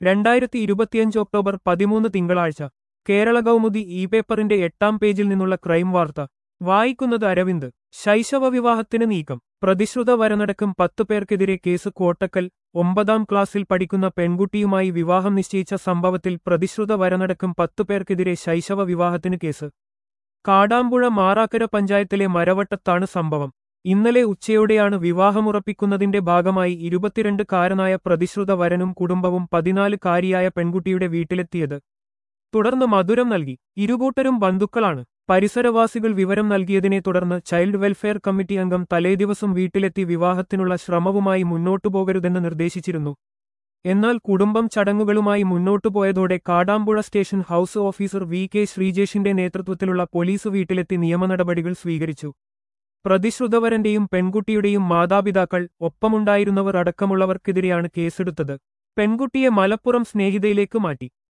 രണ്ടായിരത്തി ഇരുപത്തിയഞ്ച് ഒക്ടോബർ പതിമൂന്ന് തിങ്കളാഴ്ച കേരള കൗമുദി ഇ പേപ്പറിന്റെ എട്ടാം പേജിൽ നിന്നുള്ള ക്രൈം വാർത്ത വായിക്കുന്നത് അരവിന്ദ് ശൈശവ വിവാഹത്തിന് നീക്കം പ്രതിശ്രുത വരനടക്കം പത്തു പേർക്കെതിരെ കേസ് കോട്ടക്കൽ ഒമ്പതാം ക്ലാസ്സിൽ പഠിക്കുന്ന പെൺകുട്ടിയുമായി വിവാഹം നിശ്ചയിച്ച സംഭവത്തിൽ പ്രതിശ്രുത വരനടക്കം പത്തു പേർക്കെതിരെ ശൈശവ വിവാഹത്തിന് കേസ് കാടാമ്പുഴ മാറാക്കര പഞ്ചായത്തിലെ മരവട്ടത്താണ് സംഭവം ഇന്നലെ ഉച്ചയോടെയാണ് വിവാഹമുറപ്പിക്കുന്നതിന്റെ ഭാഗമായി ഇരുപത്തിരണ്ട് കാരനായ പ്രതിശ്രുത വരനും കുടുംബവും പതിനാല് കാരിയായ പെൺകുട്ടിയുടെ വീട്ടിലെത്തിയത് തുടർന്ന് മധുരം നൽകി ഇരുകൂട്ടരും ബന്ധുക്കളാണ് പരിസരവാസികൾ വിവരം നൽകിയതിനെ തുടർന്ന് ചൈൽഡ് വെൽഫെയർ കമ്മിറ്റി അംഗം തലേദിവസം വീട്ടിലെത്തി വിവാഹത്തിനുള്ള ശ്രമവുമായി മുന്നോട്ടു പോകരുതെന്ന് നിർദ്ദേശിച്ചിരുന്നു എന്നാൽ കുടുംബം ചടങ്ങുകളുമായി മുന്നോട്ടു പോയതോടെ Kadampuzha station house officer V K ശ്രീജേഷിന്റെ നേതൃത്വത്തിലുള്ള പോലീസ് വീട്ടിലെത്തി നിയമനടപടികൾ സ്വീകരിച്ചു പ്രതിശ്രുതവരന്റെയും പെൺകുട്ടിയുടെയും മാതാപിതാക്കൾ ഒപ്പമുണ്ടായിരുന്നവർ അടക്കമുള്ളവർക്കെതിരെയാണ് കേസെടുത്തത് പെൺകുട്ടിയെ മലപ്പുറം സ്നേഹിതയിലേക്ക് മാറ്റി